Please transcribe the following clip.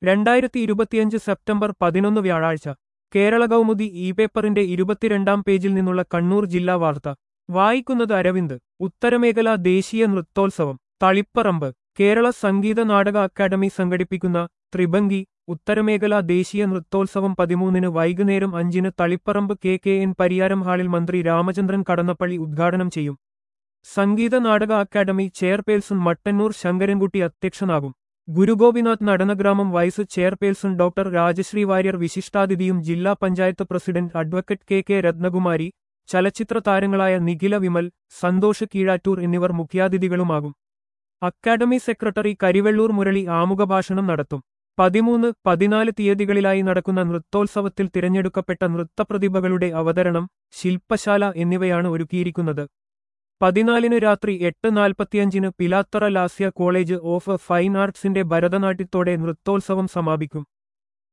രണ്ടായിരത്തി ഇരുപത്തിയഞ്ച് സെപ്റ്റംബർ പതിനൊന്ന് വ്യാഴാഴ്ച കേരള കൗമുദി ഇ പേപ്പറിന്റെ ഇരുപത്തിരണ്ടാം പേജിൽ നിന്നുള്ള കണ്ണൂർ ജില്ലാ വാർത്ത വായിക്കുന്നത് അരവിന്ദ് ഉത്തരമേഖല ദേശീയ നൃത്തോത്സവം തളിപ്പറമ്പ് കേരള സംഗീത നാടക അക്കാദമി സംഘടിപ്പിക്കുന്ന ത്രിഭംഗി ഉത്തരമേഖല ദേശീയ നൃത്തോത്സവം പതിമൂന്നിന് വൈകുന്നേരം അഞ്ചിന് Thaliparamba K K N Pariyaram ഹാളിൽ മന്ത്രി രാമചന്ദ്രൻ കടന്നപ്പള്ളി ഉദ്ഘാടനം ചെയ്യും സംഗീത നാടക അക്കാദമി ചെയർപേഴ്സൺ മട്ടന്നൂർ ശങ്കരൻകുട്ടി അധ്യക്ഷനാകും Gurugopinath Natanagramam vice chairperson doctor Rajasree Warrier വിശിഷ്ടാതിഥിയും ജില്ലാ panchayat president advocate K K Rathnakumari ചലച്ചിത്ര താരങ്ങളായ നിഖില വിമൽ സന്തോഷ് കീഴാറ്റൂർ എന്നിവർ മുഖ്യാതിഥികളുമാകും അക്കാദമി സെക്രട്ടറി കരിവെള്ളൂർ മുരളി ആമുഖഭാഷണം നടത്തും പതിമൂന്ന് പതിനാല് തീയതികളിലായി നടക്കുന്ന നൃത്തോത്സവത്തിൽ തിരഞ്ഞെടുക്കപ്പെട്ട നൃത്തപ്രതിഭകളുടെ അവതരണം ശില്പശാല എന്നിവയാണ് ഒരുക്കിയിരിക്കുന്നത് പതിനാലിന് രാത്രി എട്ട് നാൽപ്പത്തിയഞ്ചിന് Pilathara Lasya college of fine ആർട്സിന്റെ ഭരതനാട്യത്തോടെ നൃത്തോത്സവം സമാപിക്കും